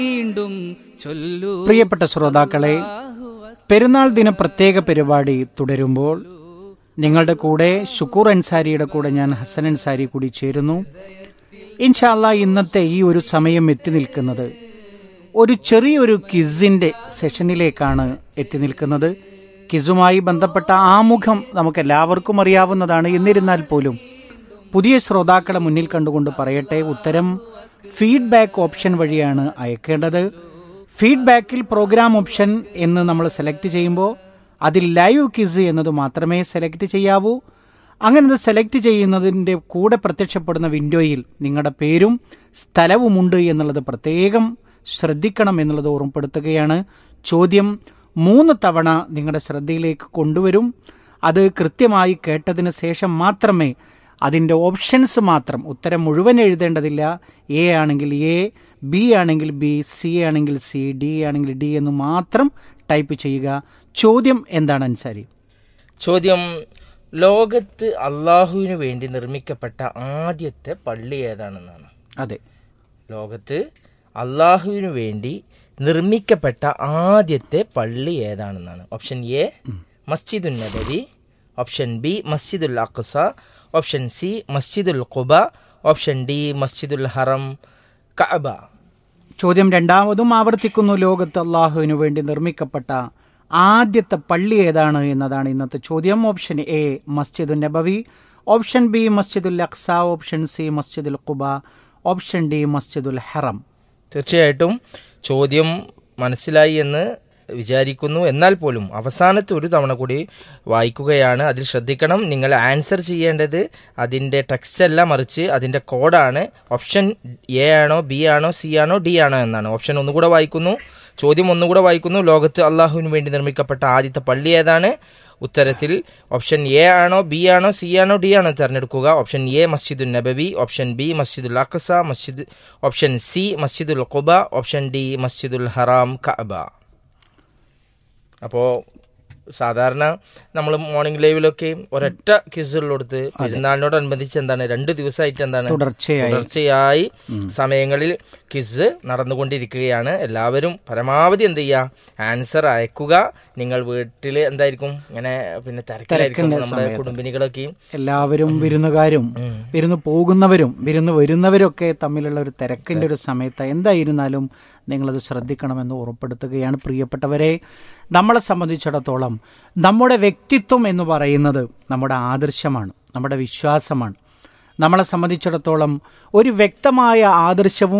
വീണ്ടും ചൊല്ലൂ പ്രിയപ്പെട്ട ശ്രോതാക്കളെ പെരുന്നാൾ ദിന പ്രത്യേക പരിപാടി തുടരുമ്പോൾ നിങ്ങളുടെ കൂടെ ഷുക്കൂർ അൻസാരിയുടെ കൂടെ ഞാൻ ഹസൻ അൻസാരി കൂടി ചേരുന്നു ഇൻഷാല്ല ഇന്നത്തെ ഈ ഒരു സമയം എത്തി നിൽക്കുന്നത് ഒരു ചെറിയൊരു കിസിന്റെ സെഷനിലേക്കാണ് എത്തി നിൽക്കുന്നത് കിസുമായി ബന്ധപ്പെട്ട ആമുഖം നമുക്ക് എല്ലാവർക്കും അറിയാവുന്നതാണ് എന്നിരുന്നാൽ പോലും പുതിയ ശ്രോതാക്കളെ മുന്നിൽ കണ്ടുകൊണ്ട് പറയട്ടെ ഉത്തരം ഫീഡ്ബാക്ക് ഓപ്ഷൻ വഴിയാണ് അയക്കേണ്ടത് ഫീഡ്ബാക്കിൽ പ്രോഗ്രാം ഓപ്ഷൻ എന്ന് നമ്മൾ സെലക്ട് ചെയ്യുമ്പോൾ അതിൽ ലൈവ് കിസ് എന്നത് മാത്രമേ സെലക്ട് ചെയ്യാവൂ അങ്ങനെ അത് സെലക്ട് ചെയ്യുന്നതിൻ്റെ കൂടെ പ്രത്യക്ഷപ്പെടുന്ന വിൻഡോയിൽ നിങ്ങളുടെ പേരും സ്ഥലവുമുണ്ട് എന്നുള്ളത് പ്രത്യേകം ശ്രദ്ധിക്കണം എന്നുള്ളത് ഓർമ്മപ്പെടുത്തുകയാണ് ചോദ്യം മൂന്ന് തവണ നിങ്ങളുടെ ശ്രദ്ധയിലേക്ക് കൊണ്ടുവരും അത് കൃത്യമായി കേട്ടതിന് ശേഷം മാത്രമേ അതിൻ്റെ ഓപ്ഷൻസ് മാത്രം ഉത്തരം മുഴുവൻ എഴുതേണ്ടതില്ല എ ആണെങ്കിൽ എ ബി ആണെങ്കിൽ ബി സി ആണെങ്കിൽ സി ഡി ആണെങ്കിൽ ഡി എന്ന് മാത്രം ടൈപ്പ് ചെയ്യുക ചോദ്യം എന്താണ് അൻസാരി ചോദ്യം ലോകത്ത് അള്ളാഹുവിന് വേണ്ടി നിർമ്മിക്കപ്പെട്ട ആദ്യത്തെ പള്ളി ഏതാണെന്നാണ് അതെ ലോകത്ത് അള്ളാഹുവിന് വേണ്ടി നിർമ്മിക്കപ്പെട്ട ആദ്യത്തെ പള്ളി ഏതാണെന്നാണ് ഓപ്ഷൻ എ മസ്ജിദുൽ നബവി ഓപ്ഷൻ ബി മസ്ജിദുൽ അഖ്സ ഓപ്ഷൻ സി മസ്ജിദുൽ ഖുബ ഓപ്ഷൻ ഡി മസ്ജിദുൽ ഹറം കഅബ ചോദ്യം രണ്ടാമതും ആവർത്തിക്കുന്നു ലോകത്ത് അള്ളാഹുവിനു വേണ്ടി നിർമ്മിക്കപ്പെട്ട ആദ്യത്തെ പള്ളി ഏതാണ് എന്നതാണ് ഇന്നത്തെ ചോദ്യം ഓപ്ഷൻ എ മസ്ജിദുൽ നബവി ഓപ്ഷൻ ബി മസ്ജിദുൽ അക്സ ഓപ്ഷൻ സി മസ്ജിദുൽ ഖുബ ഓപ്ഷൻ ഡി മസ്ജിദുൽ ഹറം തീർച്ചയായിട്ടും ചോദ്യം മനസ്സിലായി എന്ന് വിചാരിക്കുന്നു എന്നാൽ പോലും അവസാനത്തെ ഒരു തവണ കൂടി വായിക്കുകയാണ് അതിൽ ശ്രദ്ധിക്കണം നിങ്ങൾ ആൻസർ ചെയ്യേണ്ടത് അതിൻ്റെ ടെക്സ്റ്റ് അല്ല മറിച്ച് അതിൻ്റെ കോഡാണ് ഓപ്ഷൻ എ ആണോ ബി ആണോ സി ആണോ ഡി ആണോ എന്നാണ് ഓപ്ഷൻ ഒന്നുകൂടെ വായിക്കുന്നു ചോദ്യം ഒന്നുകൂടെ വായിക്കുന്നു ലോകത്ത് അള്ളാഹുവിന് വേണ്ടി നിർമ്മിക്കപ്പെട്ട ആദ്യത്തെ പള്ളി ഏതാണ് ഉത്തരത്തിൽ ഓപ്ഷൻ എ ആണോ ബി ആണോ സി ആണോ ഡി ആണോ തിരഞ്ഞെടുക്കുക ഓപ്ഷൻ എ മസ്ജിദുൽ നബവി ഓപ്ഷൻ ബി മസ്ജിദുൽ അഖസ മസ്ജിദ് ഓപ്ഷൻ സി മസ്ജിദുൽ ഖുബ ഓപ്ഷൻ ഡി മസ്ജിദുൽ ഹറാം കഅബ അപ്പോൾ സാധാരണ നമ്മൾ മോർണിംഗ് ലൈവിലൊക്കെ ഒരൊറ്റ ക്വിസുകളിലെടുത്ത് പെരുന്നാളിനോടനുബന്ധിച്ച് എന്താണ് രണ്ട് ദിവസമായിട്ട് എന്താണ് തുടർച്ചയായി തുടർച്ചയായി സമയങ്ങളിൽ ക്വിസ് നടന്നുകൊണ്ടിരിക്കുകയാണ് എല്ലാവരും പരമാവധി എന്ത് ചെയ്യുക ആൻസർ അയക്കുക നിങ്ങൾ വീട്ടിൽ എന്തായിരിക്കും ഇങ്ങനെ പിന്നെ തിരക്കിലായിരിക്കും നമ്മുടെ കുടുംബിനികളൊക്കെയും എല്ലാവരും വിരുന്നുകാരും വിരുന്ന് പോകുന്നവരും വിരുന്ന് വരുന്നവരൊക്കെ തമ്മിലുള്ള ഒരു തിരക്കിന്റെ ഒരു സമയത്ത് എന്തായിരുന്നാലും നിങ്ങളത് ശ്രദ്ധിക്കണമെന്ന് ഉറപ്പെടുത്തുകയാണ് പ്രിയപ്പെട്ടവരെ നമ്മളെ സംബന്ധിച്ചിടത്തോളം നമ്മുടെ വ്യക്തിത്വം എന്ന് പറയുന്നത് നമ്മുടെ ആദർശമാണ് നമ്മുടെ വിശ്വാസമാണ് നമ്മളെ സംബന്ധിച്ചിടത്തോളം ഒരു വ്യക്തമായ ആദർശവും